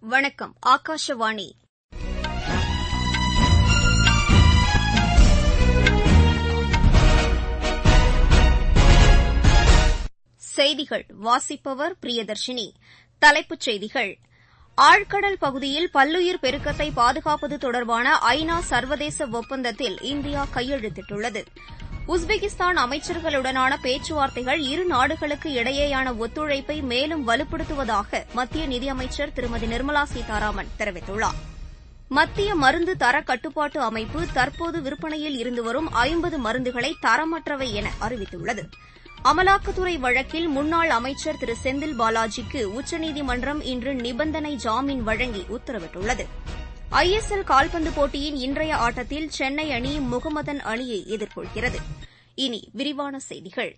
வணக்கம் ஆகாஷவாணி செய்திகள் வாசிப்பவர் பிரியதர்ஷினி தலைப்புச் செய்திகள் ஆழ்கடல் பகுதியில் பல்லுயிர் பெருக்கத்தை பாதுகாப்பது தொடர்பான ஐநா சர்வதேச ஒப்பந்தத்தில் இந்தியா கையெழுத்திட்டுள்ளது உஸ்பெகிஸ்தான் அமைச்சர்களுடனான பேச்சுவார்த்தைகள் இரு நாடுகளுக்கு இடையேயான ஒத்துழைப்பை மேலும் வலுப்படுத்துவதாக மத்திய நிதியமைச்சர் திருமதி நிர்மலா சீதாராமன் தெரிவித்துள்ளார் மத்திய மருந்து தர கட்டுப்பாட்டு அமைப்பு தற்போது விற்பனையில் இருந்து வரும் ஐம்பது மருந்துகளை தரமற்றவை என அறிவித்துள்ளது அமலாக்கத்துறை வழக்கில் முன்னாள் அமைச்சர் திரு செந்தில் பாலாஜிக்கு உச்சநீதிமன்றம் இன்று நிபந்தனை ஜாமீன் வழங்கி உத்தரவிட்டுள்ளது ஐ எஸ் எல் கால்பந்து போட்டியின் இன்றைய ஆட்டத்தில் சென்னை அணி முகமதன் அணியை எதிர்கொள்கிறது இனி விரிவான செய்திகள்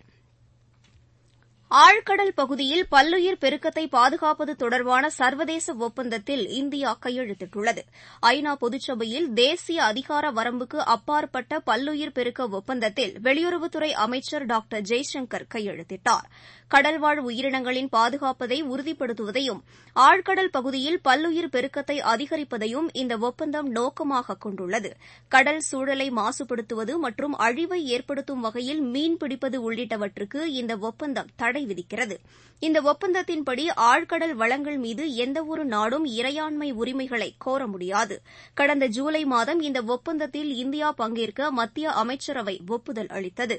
ஆழ்கடல் பகுதியில் பல்லுயிர் பெருக்கத்தை பாதுகாப்பது தொடர்பான சர்வதேச ஒப்பந்தத்தில் இந்தியா கையெழுத்திட்டுள்ளது ஐநா பொதுச்சபையில் தேசிய அதிகார வரம்புக்கு அப்பாற்பட்ட பல்லுயிர் பெருக்க ஒப்பந்தத்தில் வெளியுறவுத்துறை அமைச்சர் டாக்டர் ஜெய்சங்கர் கையெழுத்திட்டார் கடல்வாழ் உயிரினங்களின் பாதுகாப்பதை உறுதிப்படுத்துவதையும் ஆழ்கடல் பகுதியில் பல்லுயிர் பெருக்கத்தை அதிகரிப்பதையும் இந்த ஒப்பந்தம் நோக்கமாக கொண்டுள்ளது கடல் சூழலை மாசுபடுத்துவது மற்றும் அழிவை ஏற்படுத்தும் வகையில் மீன்பிடிப்பது உள்ளிட்டவற்றுக்கு இந்த ஒப்பந்தம் தடை விதிக்கிறது இந்த ஒப்பந்தத்தின்படி ஆழ்கடல் வளங்கள் மீது எந்தவொரு நாடும் இறையாண்மை உரிமைகளை கோர முடியாது கடந்த ஜூலை மாதம் இந்த ஒப்பந்தத்தில் இந்தியா பங்கேற்க மத்திய அமைச்சரவை ஒப்புதல் அளித்தது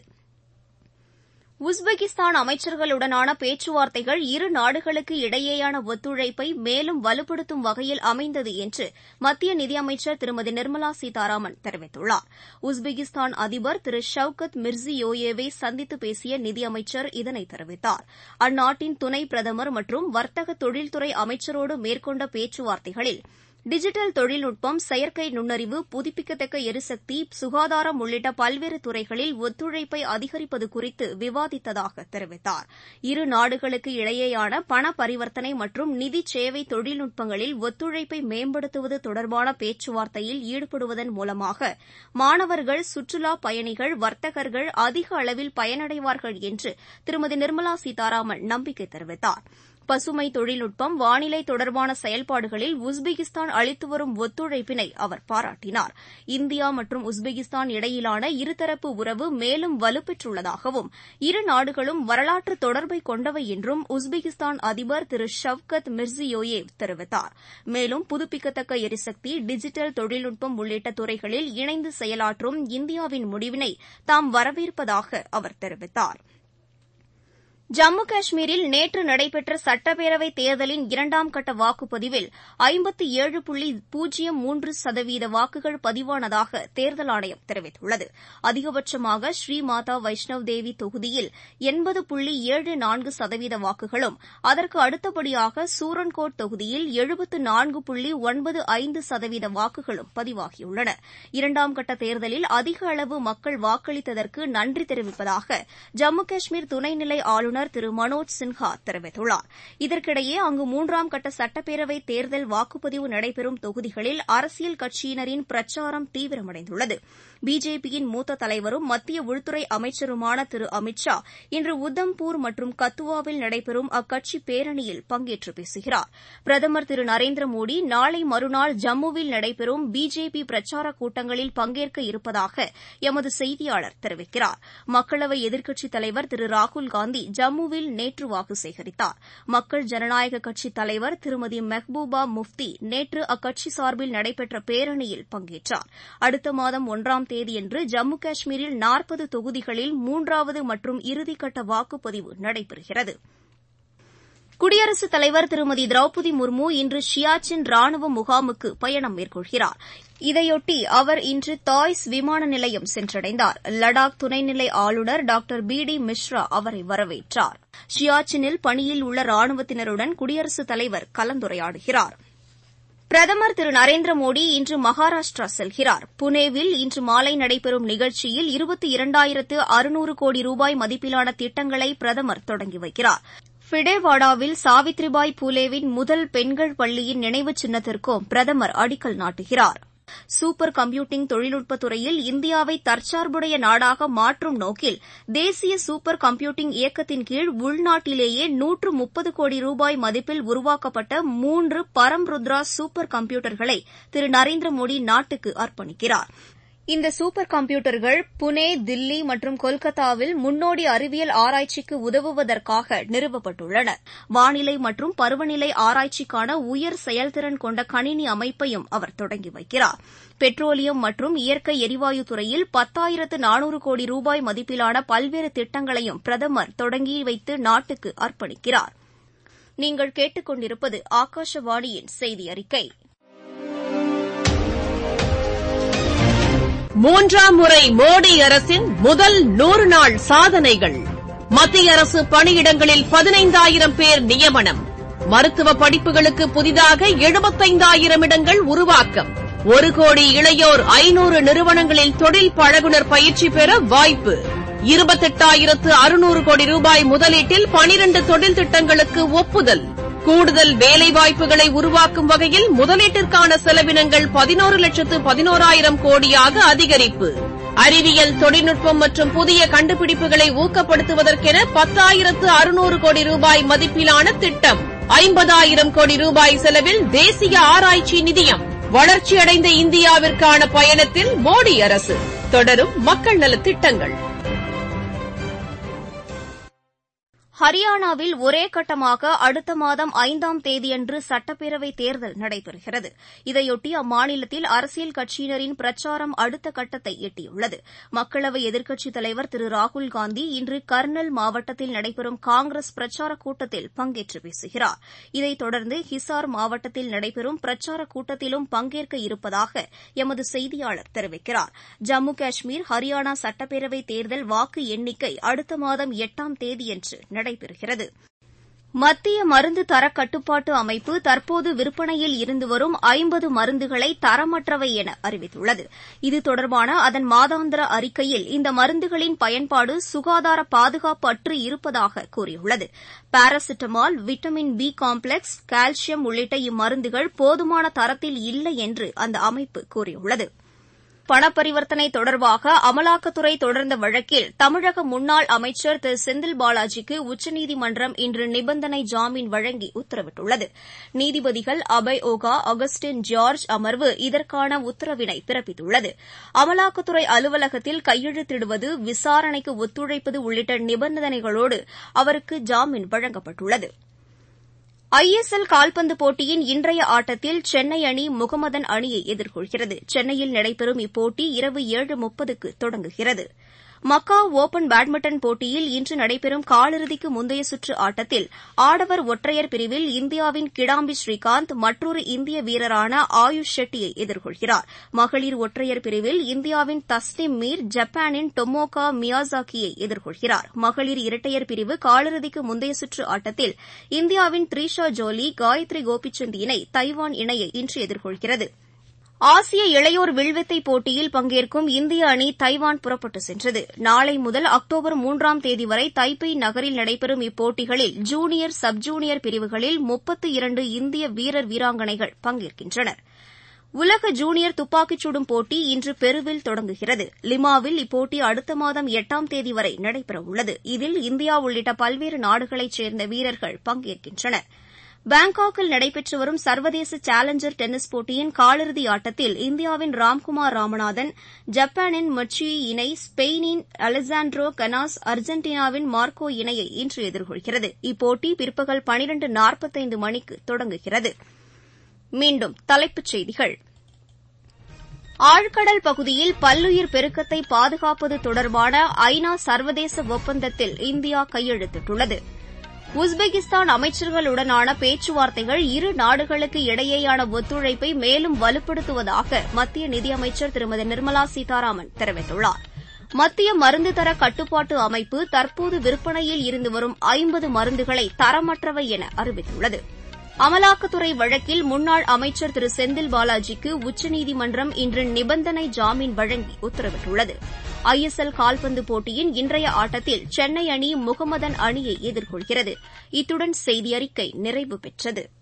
உஸ்பெகிஸ்தான் அமைச்சர்களுடனான பேச்சுவார்த்தைகள் இரு நாடுகளுக்கு இடையேயான ஒத்துழைப்பை மேலும் வலுப்படுத்தும் வகையில் அமைந்தது என்று மத்திய நிதியமைச்சர் திருமதி நிர்மலா சீதாராமன் தெரிவித்துள்ளார் உஸ்பெகிஸ்தான் அதிபர் திரு ஷவுகத் மிர்சியோயேவை சந்தித்து பேசிய நிதியமைச்சர் இதனை தெரிவித்தார் அந்நாட்டின் துணை பிரதமர் மற்றும் வர்த்தக தொழில்துறை அமைச்சரோடு மேற்கொண்ட பேச்சுவார்த்தைகளில் டிஜிட்டல் தொழில்நுட்பம் செயற்கை நுண்ணறிவு புதுப்பிக்கத்தக்க எரிசக்தி சுகாதாரம் உள்ளிட்ட பல்வேறு துறைகளில் ஒத்துழைப்பை அதிகரிப்பது குறித்து விவாதித்ததாக தெரிவித்தார் இரு நாடுகளுக்கு இடையேயான பண பரிவர்த்தனை மற்றும் நிதி சேவை தொழில்நுட்பங்களில் ஒத்துழைப்பை மேம்படுத்துவது தொடர்பான பேச்சுவார்த்தையில் ஈடுபடுவதன் மூலமாக மாணவர்கள் சுற்றுலா பயணிகள் வர்த்தகர்கள் அதிக அளவில் பயனடைவார்கள் என்று திருமதி நிர்மலா சீதாராமன் நம்பிக்கை தெரிவித்தாா் பசுமை தொழில்நுட்பம் வானிலை தொடர்பான செயல்பாடுகளில் உஸ்பெகிஸ்தான் அளித்து வரும் ஒத்துழைப்பினை அவர் பாராட்டினார் இந்தியா மற்றும் உஸ்பெகிஸ்தான் இடையிலான இருதரப்பு உறவு மேலும் வலுப்பெற்றுள்ளதாகவும் இரு நாடுகளும் வரலாற்று தொடர்பை கொண்டவை என்றும் உஸ்பெகிஸ்தான் அதிபர் திரு ஷவ்கத் மிர்சியோயேவ் தெரிவித்தார் மேலும் புதுப்பிக்கத்தக்க எரிசக்தி டிஜிட்டல் தொழில்நுட்பம் உள்ளிட்ட துறைகளில் இணைந்து செயலாற்றும் இந்தியாவின் முடிவினை தாம் வரவேற்பதாக அவர் தெரிவித்தாா் ஜம்மு காஷ்மீரில் நேற்று நடைபெற்ற சட்டப்பேரவைத் தேர்தலின் இரண்டாம் கட்ட வாக்குப்பதிவில் ஐம்பத்தி ஏழு புள்ளி பூஜ்ஜியம் மூன்று சதவீத வாக்குகள் பதிவானதாக தேர்தல் ஆணையம் தெரிவித்துள்ளது அதிகபட்சமாக ஸ்ரீமாதா வைஷ்ணவ் தேவி தொகுதியில் எண்பது புள்ளி ஏழு நான்கு சதவீத வாக்குகளும் அதற்கு அடுத்தபடியாக சூரன்கோட் தொகுதியில் எழுபத்து நான்கு புள்ளி ஒன்பது ஐந்து சதவீத வாக்குகளும் பதிவாகியுள்ளன இரண்டாம் கட்ட தேர்தலில் அதிக அளவு மக்கள் வாக்களித்ததற்கு நன்றி தெரிவிப்பதாக ஜம்மு காஷ்மீர் துணைநிலை ஆளுநர் ஆளுநர் திரு மனோஜ் சின்ஹா தெரிவித்துள்ளார் இதற்கிடையே அங்கு மூன்றாம் கட்ட சட்டப்பேரவை தேர்தல் வாக்குப்பதிவு நடைபெறும் தொகுதிகளில் அரசியல் கட்சியினரின் பிரச்சாரம் தீவிரமடைந்துள்ளது பிஜேபியின் மூத்த தலைவரும் மத்திய உள்துறை அமைச்சருமான திரு அமித் ஷா இன்று உத்தம்பூர் மற்றும் கத்துவாவில் நடைபெறும் அக்கட்சி பேரணியில் பங்கேற்று பேசுகிறார் பிரதமர் திரு நரேந்திர மோடி நாளை மறுநாள் ஜம்முவில் நடைபெறும் பிஜேபி பிரச்சாரக் கூட்டங்களில் பங்கேற்க இருப்பதாக எமது செய்தியாளர் தெரிவிக்கிறார் மக்களவை எதிர்க்கட்சித் தலைவர் திரு ராகுல்காந்தி ஜம்முவில் நேற்று வாக்கு சேகரித்தார் மக்கள் ஜனநாயக கட்சித் தலைவர் திருமதி மெஹ்பூபா முஃப்தி நேற்று அக்கட்சி சார்பில் நடைபெற்ற பேரணியில் பங்கேற்றார் அடுத்த மாதம் ஒன்றாம் தேதியன்று ஜம்மு காஷ்மீரில் நாற்பது தொகுதிகளில் மூன்றாவது மற்றும் இறுதிக்கட்ட வாக்குப்பதிவு நடைபெறுகிறது குடியரசுத் தலைவர் திருமதி திரௌபதி முர்மு இன்று ஷியாச்சின் ராணுவ முகாமுக்கு பயணம் மேற்கொள்கிறார் இதையொட்டி அவர் இன்று தாய்ஸ் விமான நிலையம் சென்றடைந்தார் லடாக் துணைநிலை ஆளுநர் டாக்டர் பி டி மிஸ்ரா அவரை வரவேற்றார் ஷியாச்சினில் பணியில் உள்ள ராணுவத்தினருடன் குடியரசுத் தலைவர் கலந்துரையாடுகிறார் பிரதமர் திரு நரேந்திர மோடி இன்று மகாராஷ்டிரா செல்கிறார் புனேவில் இன்று மாலை நடைபெறும் நிகழ்ச்சியில் இருபத்தி இரண்டாயிரத்து அறுநூறு கோடி ரூபாய் மதிப்பிலான திட்டங்களை பிரதமர் தொடங்கி வைக்கிறார் ஃபிடேவாடாவில் சாவித்ரிபாய் பூலேவின் முதல் பெண்கள் பள்ளியின் நினைவு சின்னத்திற்கும் பிரதமர் அடிக்கல் நாட்டுகிறார் சூப்பர் கம்ப்யூட்டிங் தொழில்நுட்பத் துறையில் இந்தியாவை தற்சார்புடைய நாடாக மாற்றும் நோக்கில் தேசிய சூப்பர் கம்ப்யூட்டிங் இயக்கத்தின் கீழ் உள்நாட்டிலேயே நூற்று முப்பது கோடி ரூபாய் மதிப்பில் உருவாக்கப்பட்ட மூன்று பரம்ருத்ரா சூப்பர் கம்ப்யூட்டர்களை திரு நரேந்திர மோடி நாட்டுக்கு அர்ப்பணிக்கிறார் இந்த சூப்பர் கம்ப்யூட்டர்கள் புனே தில்லி மற்றும் கொல்கத்தாவில் முன்னோடி அறிவியல் ஆராய்ச்சிக்கு உதவுவதற்காக நிறுவப்பட்டுள்ளன வானிலை மற்றும் பருவநிலை ஆராய்ச்சிக்கான உயர் செயல்திறன் கொண்ட கணினி அமைப்பையும் அவர் தொடங்கி வைக்கிறார் பெட்ரோலியம் மற்றும் இயற்கை எரிவாயு துறையில் பத்தாயிரத்து நானூறு கோடி ரூபாய் மதிப்பிலான பல்வேறு திட்டங்களையும் பிரதமர் தொடங்கி வைத்து நாட்டுக்கு அர்ப்பணிக்கிறார் நீங்கள் கேட்டுக்கொண்டிருப்பது ஆகாஷவாணியின் செய்தி அறிக்கை மூன்றாம் முறை மோடி அரசின் முதல் நூறு நாள் சாதனைகள் மத்திய அரசு பணியிடங்களில் பதினைந்தாயிரம் பேர் நியமனம் மருத்துவ படிப்புகளுக்கு புதிதாக எழுபத்தைந்தாயிரம் இடங்கள் உருவாக்கம் ஒரு கோடி இளையோர் ஐநூறு நிறுவனங்களில் தொழில் பழகுனர் பயிற்சி பெற வாய்ப்பு இருபத்தெட்டாயிரத்து அறுநூறு கோடி ரூபாய் முதலீட்டில் பனிரண்டு தொழில் திட்டங்களுக்கு ஒப்புதல் கூடுதல் வேலைவாய்ப்புகளை உருவாக்கும் வகையில் முதலீட்டிற்கான செலவினங்கள் பதினோரு லட்சத்து பதினோராயிரம் கோடியாக அதிகரிப்பு அறிவியல் தொழில்நுட்பம் மற்றும் புதிய கண்டுபிடிப்புகளை ஊக்கப்படுத்துவதற்கென பத்தாயிரத்து அறுநூறு கோடி ரூபாய் மதிப்பிலான திட்டம் ஐம்பதாயிரம் கோடி ரூபாய் செலவில் தேசிய ஆராய்ச்சி நிதியம் வளர்ச்சியடைந்த இந்தியாவிற்கான பயணத்தில் மோடி அரசு தொடரும் மக்கள் நலத் திட்டங்கள் ஹரியானாவில் ஒரே கட்டமாக அடுத்த மாதம் ஐந்தாம் தேதியன்று சட்டப்பேரவைத் தேர்தல் நடைபெறுகிறது இதையொட்டி அம்மாநிலத்தில் அரசியல் கட்சியினரின் பிரச்சாரம் அடுத்த கட்டத்தை எட்டியுள்ளது மக்களவை எதிர்க்கட்சித் தலைவர் திரு ராகுல்காந்தி இன்று கர்னல் மாவட்டத்தில் நடைபெறும் காங்கிரஸ் பிரச்சாரக் கூட்டத்தில் பங்கேற்று பேசுகிறார் இதைத் தொடர்ந்து ஹிசார் மாவட்டத்தில் நடைபெறும் பிரச்சாரக் கூட்டத்திலும் பங்கேற்க இருப்பதாக எமது செய்தியாளர் தெரிவிக்கிறார் ஜம்மு காஷ்மீர் ஹரியானா சட்டப்பேரவைத் தேர்தல் வாக்கு எண்ணிக்கை அடுத்த மாதம் எட்டாம் தேதியன்று நடைபெறுகிறது மத்திய மருந்து தரக் கட்டுப்பாட்டு அமைப்பு தற்போது விற்பனையில் இருந்து வரும் ஐம்பது மருந்துகளை தரமற்றவை என அறிவித்துள்ளது இது தொடர்பான அதன் மாதாந்திர அறிக்கையில் இந்த மருந்துகளின் பயன்பாடு சுகாதார பாதுகாப்பு அற்று இருப்பதாக கூறியுள்ளது paracetamol vitamin B complex calcium உள்ளிட்ட இம்மருந்துகள் போதுமான தரத்தில் இல்லை என்று அந்த அமைப்பு கூறியுள்ளது பணப்பரிவர்த்தனை தொடர்பாக அமலாக்கத்துறை தொடர்ந்த வழக்கில் தமிழக முன்னாள் அமைச்சர் திரு செந்தில் பாலாஜிக்கு உச்சநீதிமன்றம் இன்று நிபந்தனை ஜாமீன் வழங்கி உத்தரவிட்டுள்ளது நீதிபதிகள் அபய் ஓகா அகஸ்டின் ஜார்ஜ் அமர்வு இதற்கான உத்தரவினை பிறப்பித்துள்ளது அமலாக்கத்துறை அலுவலகத்தில் கையெழுத்திடுவது விசாரணைக்கு ஒத்துழைப்பது உள்ளிட்ட நிபந்தனைகளோடு அவருக்கு ஜாமீன் வழங்கப்பட்டுள்ளது ஐ எஸ் எல் கால்பந்து போட்டியின் இன்றைய ஆட்டத்தில் சென்னை அணி முகமதன் அணியை எதிர்கொள்கிறது சென்னையில் நடைபெறும் இப்போட்டி இரவு ஏழு முப்பதுக்கு தொடங்குகிறது மக்காவ் ஒபன் பேட்மிண்டன் போட்டியில் இன்று நடைபெறும் காலிறுதிக்கு முந்தைய சுற்று ஆட்டத்தில் ஆடவர் ஒற்றையர் பிரிவில் இந்தியாவின் கிடாம்பி ஸ்ரீகாந்த் மற்றொரு இந்திய வீரரான ஆயுஷ் ஷெட்டியை எதிர்கொள்கிறார் மகளிர் ஒற்றையர் பிரிவில் இந்தியாவின் தஸ்னிம் மீர் ஜப்பானின் டொமோகா மியாசாக்கியை எதிர்கொள்கிறார் மகளிர் இரட்டையர் பிரிவு காலிறுதிக்கு முந்தைய சுற்று ஆட்டத்தில் இந்தியாவின் த்ரிஷா ஜோலி காயத்ரி கோபிச்சந்த் இணை தைவான் இணையை இன்று எதிர்கொள்கிறது ஆசிய இளையோர் வில்வித்தை போட்டியில் பங்கேற்கும் இந்திய அணி தைவான் புறப்பட்டு சென்றது நாளை முதல் அக்டோபர் மூன்றாம் தேதி வரை தைப்பை நகரில் நடைபெறும் இப்போட்டிகளில் ஜூனியர் சப் ஜூனியர் பிரிவுகளில் முப்பத்து இரண்டு இந்திய வீரர் வீராங்கனைகள் பங்கேற்கின்றனர் உலக ஜூனியர் துப்பாக்கிச் சுடும் போட்டி இன்று பெருவில் தொடங்குகிறது லிமாவில் இப்போட்டி அடுத்த மாதம் எட்டாம் தேதி வரை நடைபெறவுள்ளது இதில் இந்தியா உள்ளிட்ட பல்வேறு நாடுகளைச் சேர்ந்த வீரர்கள் பங்கேற்கின்றனா் பாங்காக்கில் நடைபெற்று வரும் சர்வதேச சேலஞ்சர் டென்னிஸ் போட்டியின் காலிறுதி ஆட்டத்தில் இந்தியாவின் ராம்குமார் ராமநாதன் ஜப்பானின் மட்சுயி இணை ஸ்பெயினின் அலெசாண்ட்ரோ கனாஸ் அர்ஜென்டினாவின் மார்க்கோ இணையை இன்று எதிர்கொள்கிறது இப்போட்டி பிற்பகல் பனிரண்டு நாற்பத்தைந்து மணிக்கு தொடங்குகிறது மீண்டும் தலைப்புச் செய்திகள் ஆழ்கடல் பகுதியில் பல்லுயிர் பெருக்கத்தை பாதுகாப்பது தொடர்பான ஐநா சர்வதேச ஒப்பந்தத்தில் இந்தியா கையெழுத்திட்டுள்ளது உஸ்பெகிஸ்தான் அமைச்சர்களுடனான பேச்சுவார்த்தைகள் இரு நாடுகளுக்கு இடையேயான ஒத்துழைப்பை மேலும் வலுப்படுத்துவதாக மத்திய நிதியமைச்சர் திருமதி நிர்மலா சீதாராமன் தெரிவித்துள்ளார் மத்திய மருந்து தர கட்டுப்பாட்டு அமைப்பு தற்போது விற்பனையில் இருந்து வரும் ஐம்பது மருந்துகளை தரமற்றவை என அறிவித்துள்ளது அமலாக்கத்துறை வழக்கில் முன்னாள் அமைச்சர் திரு செந்தில் பாலாஜிக்கு உச்சநீதிமன்றம் இன்று நிபந்தனை ஜாமீன் வழங்கி உத்தரவிட்டுள்ளது ஐ எஸ் எல் கால்பந்து போட்டியின் இன்றைய ஆட்டத்தில் சென்னை அணி முகமதன் அணியை எதிர்கொள்கிறது இத்துடன் செய்தியறிக்கை நிறைவு பெற்றது